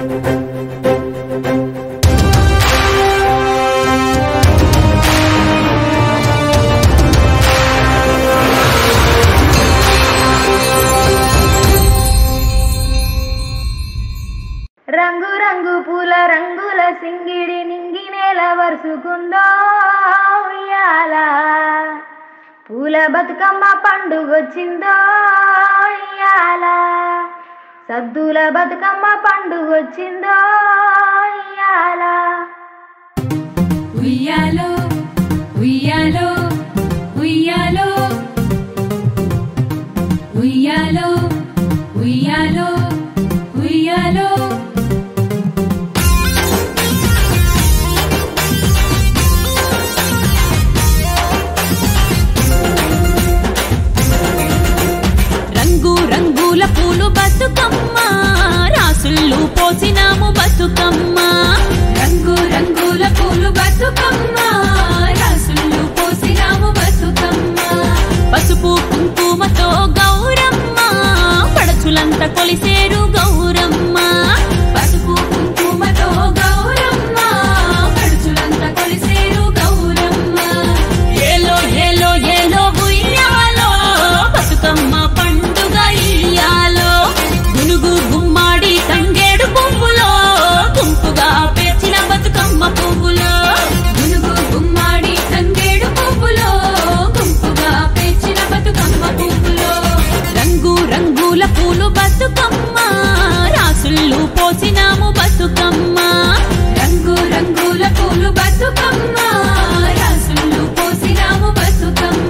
రంగు రంగు పూల రంగుల సింగిడి నింగి నేల వరుసుకుందో ఉయ్యాల పూల బతుకమ్మ పండుగొచ్చిందో ఉయ్యాల సద్దుల బతుకమ్మ పండుగొచ్చిందో ఉయ్యాల ఉయ్యాలో ఉయ్యాలో ఉయ్యాలో ఉయ్యాలో ఉయ్యాలో ఉయ్యాలో రంగు రంగుల పూలు బతుకమ్మ రాసుళ్ళు పోసినాము బతుకమ్మ రంగు రంగుల పూలు బతుకమ్మ రాసుళ్ళు పోసినాము బతుకమ్మ పసుపు కుంకుమతో గౌరమ్మ పడచులంత కొలిసేరు గౌరమ్మ పసుపు కుంకుమతో గౌరమ్మ పడచులంత కొలిసేరు గౌరమ్మ ఏలో ఏలో ఏలో ఉయ్యాలో బతుకమ్మ పండుగ ఇయ్యాలో గునుగు గుమ్మాడి తంగేడు పువ్వులో గుంపుగా పేర్చిన బతుకమ్మ పువ్వులో గునుగు గుమ్మాడి తంగేడు పువ్వులో గుంపుగా పేర్చిన బతుకమ్మ పువ్వులో రంగు రంగుల పూలు బతుకమ్మ రాసుళ్ళు పోసినాము బతుకమ్మ రంగు రంగుల పూలు బతుకమ్మ రాసుళ్ళు పోసినాము బతుకమ్మ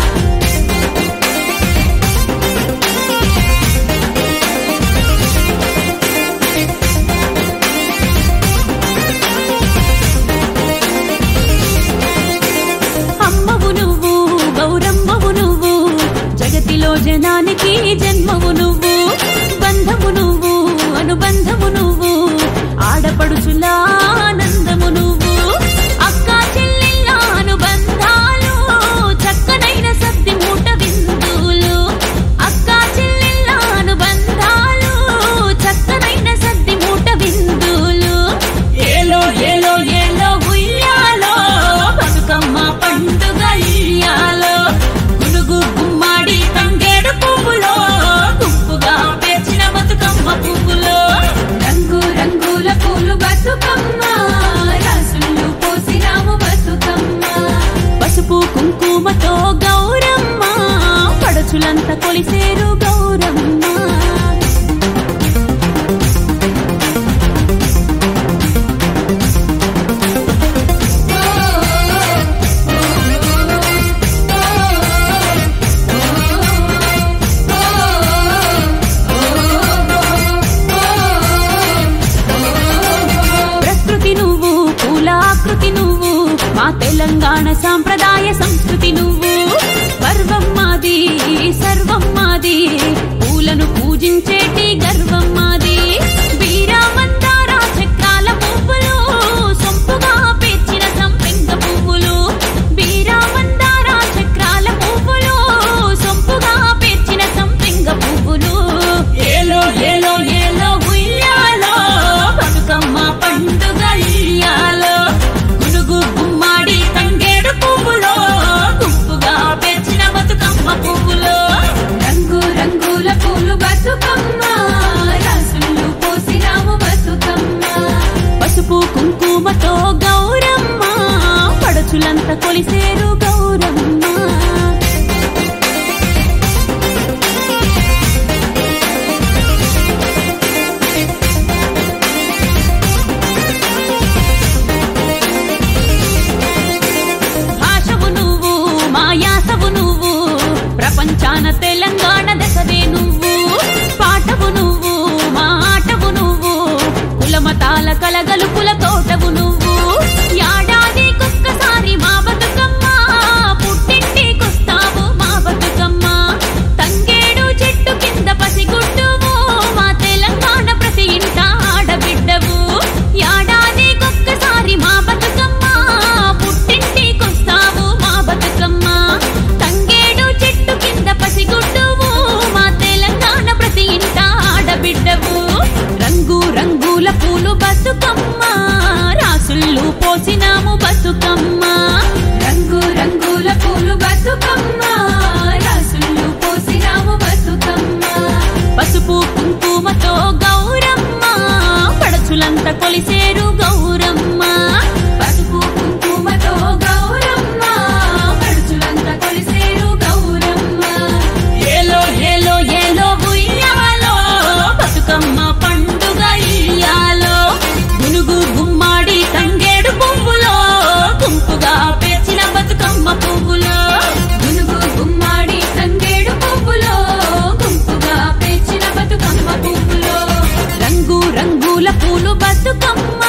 అమ్మవు నువ్వు గౌరమ్మవు నువ్వు జగతిలో జనానికి జన్మవు నువ్వు బంధము నువ్వు అనుబంధము నువ్వు ఆడపడుచుల ఆనందము నువ్వు అక్క చెల్లెళ్ళ అనుబంధాలు చక్కనైన సద్ది మూట విందులు అక్క చెల్లెళ్ళ అనుబంధాలు చక్కనైన సద్ది మూట విందులు ఏలో ఏలో ఏలో ఉయ్యాలో బతుకమ్మ పండుగ ఇయ్యాలో గునుగు గుమ్మాడి తంగేడు పువ్వులో గుంపుగా పేర్చిన బతుకమ్మ పువ్వులో రంగు రంగుల పూలు బతుకమ్మ రాసుళ్ళు పోసినాము బతుకమ్మ పసుపు కుంకుమతో గౌరమ్మ పడచులంత కొలిసేరు గౌరమ్మ ప్రకృతి నువ్వు పూలాకృతి నువ్వు మా తెలంగాణ సాంప్రదాయ సంస్కృతి నువ్వు గర్వం మాది సర్వం మాది పూలను పూజించేటి గర్వం మాది వీరామందార చక్రాల పువ్వులు సొంపుగా పేర్చిన సంపెంగ పువ్వులు వీరామందార చక్రాల పువ్వులు సొంపుగా పేర్చిన సంపెంగ పువ్వులు ఏలో ఏలో ఏలో ఉయ్యాలో బతుకమ్మ పండుగ ఇయ్యాలో గునుగు గుమ్మాడి తంగేడు పువ్వులో గుంపుగా పేర్చిన బతుకమ్మ పువ్వులో రంగు రంగుల పూలు బతుకమ్మ రాసుళ్ళు పోసినాము బతుకమ్మ పసుపు కుంకుమతో గౌరమ్మ పడచులంత కొలిసేరు గౌరమ్మ భాషవు నువ్వు మాయాసవు నువ్వు ప్రపంచాన తెలంగాణ దశవే నువ్వు పాటవు నువ్వు మా ఆటవు నువ్వు కులమతాల కలగలుపుల తోటవు నువ్వు ఏడాదికొక్కసారి మా బతుకమ్మ పుట్టింటికొస్తావు మా బతుకమ్మ తంగేడు చెట్టు కింద పసిగుడ్డువు మా తెలంగాణ ప్రతి ఇంట ఆడబిడ్డవు ఏడాదికొక్కసారి మా బతుకమ్మ పుట్టింటికొస్తావు మా బతుకమ్మ తంగేడు చెట్టు కింద పసిగుడ్డువు మా తెలంగాణ ప్రతి ఇంట ఆడబిడ్డవు రంగు రంగుల బతుకమ్మ రాసుళ్ళు పోసినాము బతుకమ్మ రంగు రంగుల పూలు బతుకమ్మ రాసుళ్ళు పోసినాము బతుకమ్మ పసుపు కుంకుమతో గౌరమ్మ పడచులంతా కొలిసేరు గౌరమ్మ పసుపు కుంకుమతో గౌరమ్మ పడచులంతా కొలిసేరు గౌరమ్మ ఏలో ఏలో ఏలో ఉయ్యాలో బతుకమ్మ పండుగ ఇయ్యాలో గునుగు గుమ్మాడి తంగేడు పువ్వులో గుంపుగా పేర్చిన బతుకమ్మ పువ్వులో గునుగు గుమ్మాడి తంగేడు పువ్వులో గుంపుగా పేర్చిన బతుకమ్మ పువ్వులో రంగు రంగుల పూలు బతుకమ్మ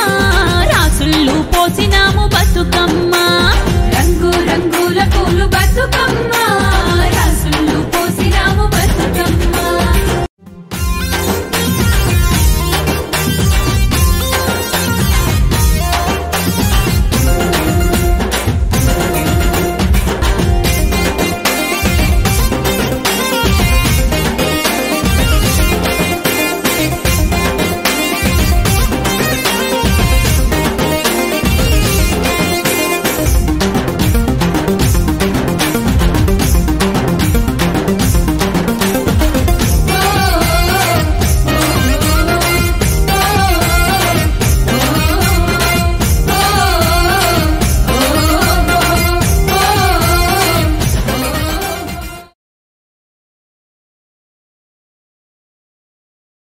రాసుళ్ళు పోసినాము బతుకమ్మ రంగు రంగుల పూలు బతుకమ్మ